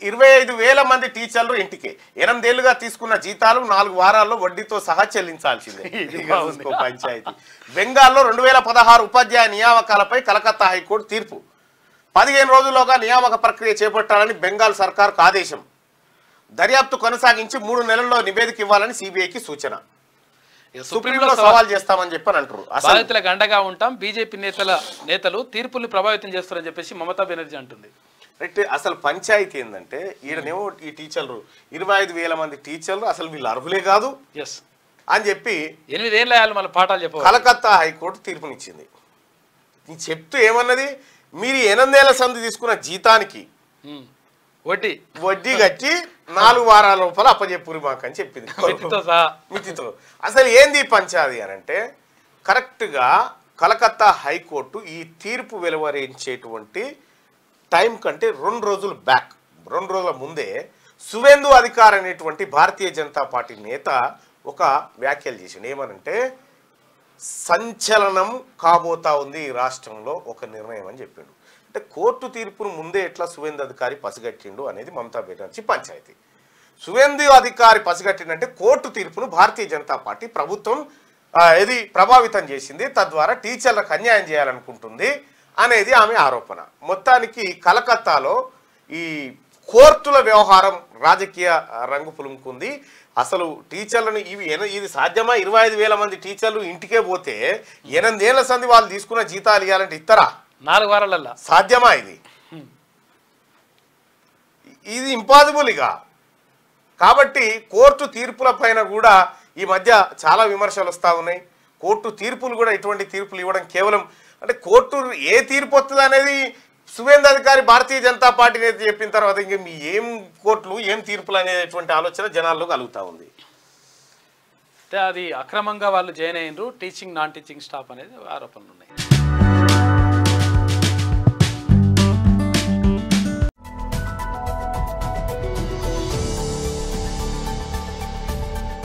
ఇరవై ఐదు వేల మంది టీచర్లు ఇంటికి ఎనిమిదేళ్లుగా తీసుకున్న జీతాలు నాలుగు వారాల్లో వడ్డీతో సహా చెల్లించాల్సిందే ఇది ఇక బాగుంది. చూసుకో పంచాయతీ బెంగాల్లో రెండు వేల పదహారు ఉపాధ్యాయ నియామకాలపై కలకత్తా హైకోర్టు తీర్పు పదిహేను రోజుల్లోగా నియామక ప్రక్రియ చేపట్టాలని బెంగాల్ సర్కార్కు ఆదేశం దర్యాప్తు కొనసాగించి మూడు నెలల్లో నివేదిక ఇవ్వాలని సిబిఐకి సూచన ఇక సుప్రీంలో సవాల్ చేస్తామని చెప్పని అంటారు అసలు బాధితులకు అండగా ఉంటాం బీజేపీ నేతల నేతలు తీర్పుల్ని ప్రభావితం చేస్తారని చెప్పేసి మమతా బెనర్జీ అంటుంది రైట్ అసలు పంచాయతీ ఏంటంటే ఈడనేమో ఈ టీచర్లు ఇరవై ఐదు వేల మంది టీచర్లు అసలు వీళ్ళు అర్హులే కాదు ఎస్ అని చెప్పి ఎనిమిదేళ్ళు అయ్యాలి మళ్ళీ పాఠాలు చెప్పవాలి కలకత్తా హైకోర్టు తీర్పునిచ్చింది ఈ చెప్తూ ఏమన్నది మీరు ఎనిమిదేళ్ల సంధి తీసుకున్న జీతానికి ఉమ్. వడ్డీ వడ్డీ కట్టి నాలుగు వారాల లోపల అప్పచెప్పురి మాకు అని చెప్పింది మితితో సహా మితితో అసలు ఏంది ఈ పంచాది అని అంటే కరెక్ట్గా కలకత్తా హైకోర్టు ఈ తీర్పు వెలువరించేటువంటి టైం కంటే రెండు రోజులు బ్యాక్ రెండు రోజుల ముందే సువేందు అధికార్ అనేటువంటి భారతీయ జనతా పార్టీ నేత ఒక వ్యాఖ్యలు చేసిండు ఏమనంటే సంచలనం కాబోతా ఉంది ఈ రాష్ట్రంలో ఒక నిర్ణయం అని చెప్పిండు అంటే కోర్టు తీర్పును ముందే ఎట్లా సువేందు అధికారి పసిగట్టిండు అనేది మమతా బెనర్జీ పంచాయతీ సువేందు అధికారి పసిగట్టిందంటే కోర్టు తీర్పును భారతీయ జనతా పార్టీ ప్రభుత్వం ఆ, ఇది ప్రభావితం చేసింది తద్వారా టీచర్లకు అన్యాయం చేయాలనుకుంటుంది అనేది ఆమె ఆరోపణ మొత్తానికి కలకత్తాలో ఈ కోర్టుల వ్యవహారం రాజకీయ ఆ, రంగు పులుముకుంది అసలు టీచర్లను ఇవి ఎన- ఇది సాధ్యమా ఇరవై ఐదు వేల మంది టీచర్లు ఇంటికే పోతే ఎనిమిదేళ్ల సంది వాళ్ళు తీసుకున్న జీతాలు ఇవ్వాలంటే ఇస్తారా నాలుగు వారాలల్లా సాధ్యమా ఇది ఇది ఇంపాసిబుల్ ఇక కాబట్టి కోర్టు తీర్పుల పైన కూడా ఈ మధ్య చాలా విమర్శలు వస్తూ ఉన్నాయి కోర్టు తీర్పులు కూడా ఇటువంటి తీర్పులు ఇవ్వడం కేవలం అంటే కోర్టు ఏ తీర్పు వస్తుంది అనేది సువేంద్ర అధికారి భారతీయ జనతా పార్టీ నేత చెప్పిన తర్వాత ఇంక మీ ఏం కోర్టులు ఏం తీర్పులు అనేటువంటి ఆలోచన జనాల్లో కలుగుతూ ఉంది అంటే అది అక్రమంగా వాళ్ళు జాయిన్ అయ్యారు టీచింగ్ నాన్ టీచింగ్ స్టాఫ్ అనేది ఆరోపణలు ఉన్నాయి